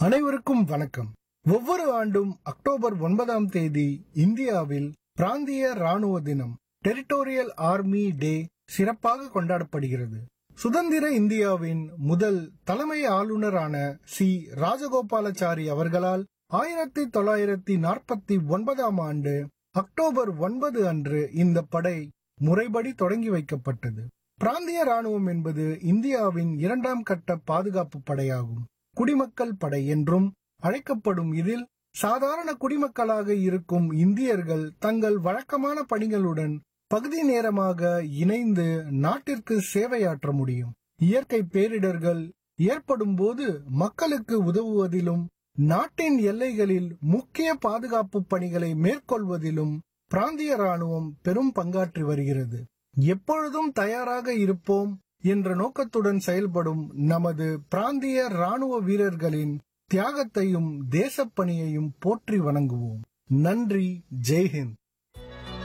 அனைவருக்கும் வணக்கம் ஒவ்வொரு ஆண்டும் அக்டோபர் ஒன்பதாம் தேதி இந்தியாவில் பிராந்திய ராணுவ தினம் டெரிட்டோரியல் ஆர்மி டே சிறப்பாக கொண்டாடப்படுகிறது சுதந்திர இந்தியாவின் முதல் தலைமை ஆளுநரான சி ராஜகோபாலாச்சாரி அவர்களால் ஆயிரத்தி தொள்ளாயிரத்தி நாற்பத்தி ஒன்பதாம் ஆண்டு அக்டோபர் ஒன்பது அன்று இந்த படை முறைப்படி தொடங்கி வைக்கப்பட்டது பிராந்திய ராணுவம் என்பது இந்தியாவின் இரண்டாம் கட்ட பாதுகாப்பு படையாகும் குடிமக்கள் படை என்றும் அழைக்கப்படும் இதில் சாதாரண குடிமக்களாக இருக்கும் இந்தியர்கள் தங்கள் வழக்கமான பணிகளுடன் பகுதி நேரமாக இணைந்து நாட்டிற்கு சேவையாற்ற முடியும் இயற்கை பேரிடர்கள் ஏற்படும் போது மக்களுக்கு உதவுவதிலும் நாட்டின் எல்லைகளில் முக்கிய பாதுகாப்பு பணிகளை மேற்கொள்வதிலும் பிராந்திய ராணுவம் பெரும் பங்காற்றி வருகிறது எப்பொழுதும் தயாராக இருப்போம் என்ற நோக்கத்துடன் செயல்படும் நமது பிராந்திய ராணுவ வீரர்களின் தியாகத்தையும் தேசப்பணியையும் போற்றி வணங்குவோம் நன்றி ஜெய்ஹிந்த்